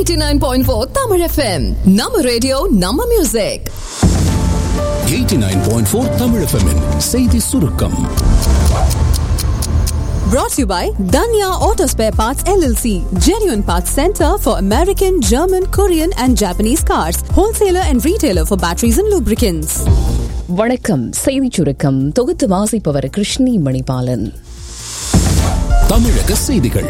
89.4 Tamil FM. நம்ம radio நம்ம music 89.4 Tamil FM -இன் செய்தி சுருக்கம் brought to you by Danya Auto Spare Parts LLC, genuine parts center for American, German, Korean and Japanese cars, wholesaler and retailer for batteries and lubricants. வணக்கம் செய்திச் சுருக்கம் தொகுத்து வாசிப்பவர் கிருஷ்ணி மணிபாலன் தமிழக செய்திகள்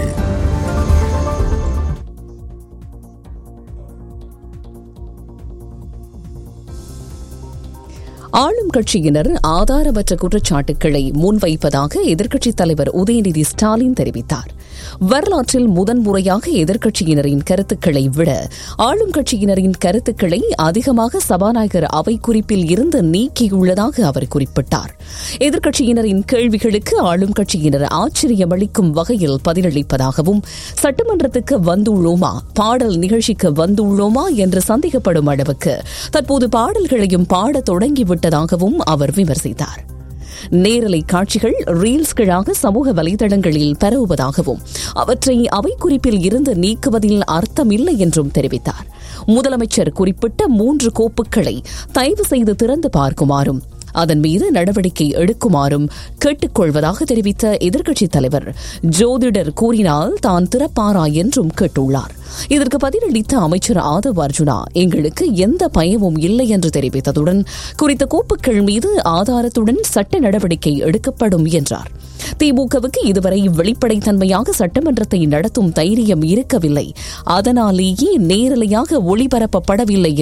ஆளும் கட்சியினர் ஆதாரமற்ற குற்றச்சாட்டுக்களை முன்வைப்பதாக எதிர்க்கட்சித் தலைவர் உதயநிதி ஸ்டாலின் தெரிவித்தார் வரலாற்றில் முதன்முறையாக எதிர்க்கட்சியினரின் கருத்துக்களை விட ஆளும் கட்சியினரின் கருத்துக்களை அதிகமாக சபாநாயகர் அவை குறிப்பில் இருந்து நீக்கியுள்ளதாக அவர் குறிப்பிட்டார் எதிர்க்கட்சியினரின் கேள்விகளுக்கு ஆளும் கட்சியினர் ஆச்சரியமளிக்கும் வகையில் பதிலளிப்பதாகவும் சட்டமன்றத்துக்கு வந்துள்ளோமா பாடல் நிகழ்ச்சிக்கு வந்துள்ளோமா என்று சந்தேகப்படும் அளவுக்கு தற்போது பாடல்களையும் பாடத் தொடங்கிவிட்டதாகவும் அவர் விமர்சித்தார் நேரலை காட்சிகள் ரீல்ஸ்களாக சமூக வலைதளங்களில் பரவுவதாகவும் அவற்றை அவை குறிப்பில் இருந்து நீக்குவதில் அர்த்தமில்லை என்றும் தெரிவித்தார் முதலமைச்சர் குறிப்பிட்ட மூன்று கோப்புகளை தயவு செய்து திறந்து பார்க்குமாறும் அதன் மீது நடவடிக்கை எடுக்குமாறும் கேட்டுக்கொள்வதாக தெரிவித்த எதிர்க்கட்சித் தலைவர் ஜோதிடர் கூறினால் தான் திறப்பாரா என்றும் கேட்டுள்ளார் இதற்கு பதிலளித்த அமைச்சர் ஆதவ் அர்ஜுனா எங்களுக்கு எந்த பயமும் இல்லை என்று தெரிவித்ததுடன் குறித்த கோப்புகள் மீது ஆதாரத்துடன் சட்ட நடவடிக்கை எடுக்கப்படும் என்றார் திமுகவுக்கு இதுவரை வெளிப்படைத்தன்மையாக சட்டமன்றத்தை நடத்தும் தைரியம் இருக்கவில்லை அதனாலேயே நேரலையாக ஒளிபரப்பப்படவில்லை